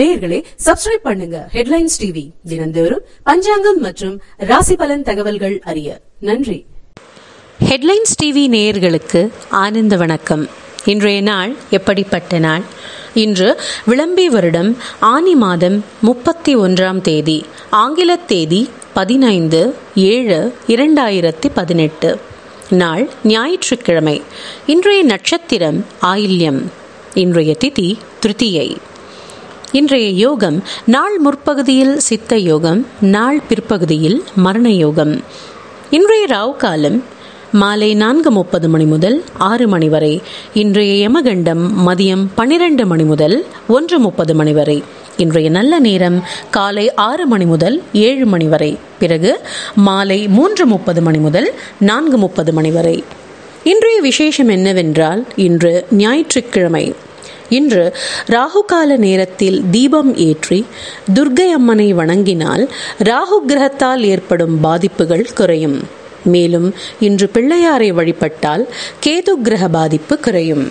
நேயர்களே சப்ஸ்கிரைப் பண்ணுங்க headlines TV தினந்தோறும் பஞ்சாங்கம் மற்றும் ராசி பலன் தகவல்கள் அறிய நன்றி ஹெட்லைன்ஸ் டிவி நேயர்களுக்கு ஆனந்த வணக்கம் இன்றைய நாள் எப்படிப்பட்ட நாள் இன்று விளம்பி வருடம் ஆனி மாதம் முப்பத்தி ஒன்றாம் தேதி ஆங்கில தேதி பதினைந்து ஏழு இரண்டாயிரத்தி பதினெட்டு நாள் ஞாயிற்றுக்கிழமை இன்றைய நட்சத்திரம் ஆயில்யம் இன்றைய திதி திருத்தியை இன்றைய யோகம் நாள் முற்பகுதியில் சித்த யோகம் நாள் பிற்பகுதியில் மரண யோகம் இன்றைய ராவு காலம் மாலை நான்கு முப்பது மணி முதல் ஆறு மணி வரை இன்றைய யமகண்டம் மதியம் பன்னிரண்டு மணி முதல் ஒன்று முப்பது மணி வரை இன்றைய நல்ல நேரம் காலை ஆறு மணி முதல் ஏழு மணி வரை பிறகு மாலை மூன்று முப்பது மணி முதல் நான்கு முப்பது மணி வரை இன்றைய விசேஷம் என்னவென்றால் இன்று ஞாயிற்றுக்கிழமை இன்று ராகுகால நேரத்தில் தீபம் ஏற்றி துர்க்கை அம்மனை வணங்கினால் ராகு கிரகத்தால் ஏற்படும் பாதிப்புகள் குறையும் மேலும் இன்று பிள்ளையாரை வழிபட்டால் கேது கிரக பாதிப்பு குறையும்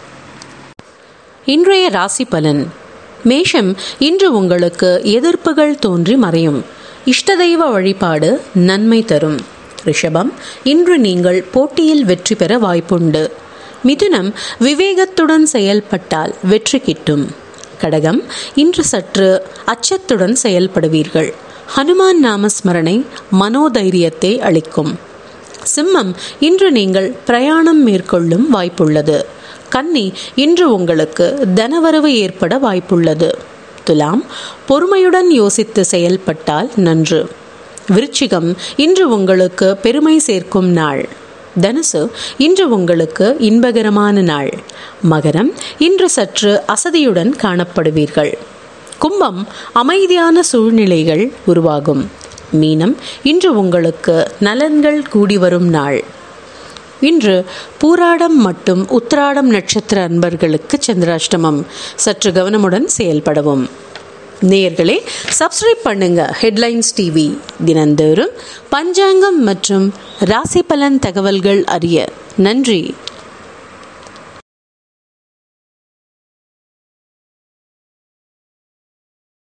இன்றைய ராசி பலன் மேஷம் இன்று உங்களுக்கு எதிர்ப்புகள் தோன்றி மறையும் இஷ்ட தெய்வ வழிபாடு நன்மை தரும் ரிஷபம் இன்று நீங்கள் போட்டியில் வெற்றி பெற வாய்ப்புண்டு மிதுனம் விவேகத்துடன் செயல்பட்டால் வெற்றி கிட்டும் கடகம் இன்று சற்று அச்சத்துடன் செயல்படுவீர்கள் ஹனுமான் நாமஸ்மரணை மனோதைரியத்தை அளிக்கும் சிம்மம் இன்று நீங்கள் பிரயாணம் மேற்கொள்ளும் வாய்ப்புள்ளது கன்னி இன்று உங்களுக்கு தனவரவு ஏற்பட வாய்ப்புள்ளது துலாம் பொறுமையுடன் யோசித்து செயல்பட்டால் நன்று விருச்சிகம் இன்று உங்களுக்கு பெருமை சேர்க்கும் நாள் தனுசு இன்று உங்களுக்கு இன்பகரமான நாள் மகரம் இன்று சற்று அசதியுடன் காணப்படுவீர்கள் கும்பம் அமைதியான சூழ்நிலைகள் உருவாகும் மீனம் இன்று உங்களுக்கு நலன்கள் கூடி வரும் நாள் இன்று பூராடம் மற்றும் உத்திராடம் நட்சத்திர அன்பர்களுக்கு சந்திராஷ்டமம் சற்று கவனமுடன் செயல்படவும் நேயர்களே சப்ஸ்கிரைப் பண்ணுங்க ஹெட்லைன்ஸ் டிவி தினந்தோறும் பஞ்சாங்கம் மற்றும் ராசி பலன் தகவல்கள் அறிய நன்றி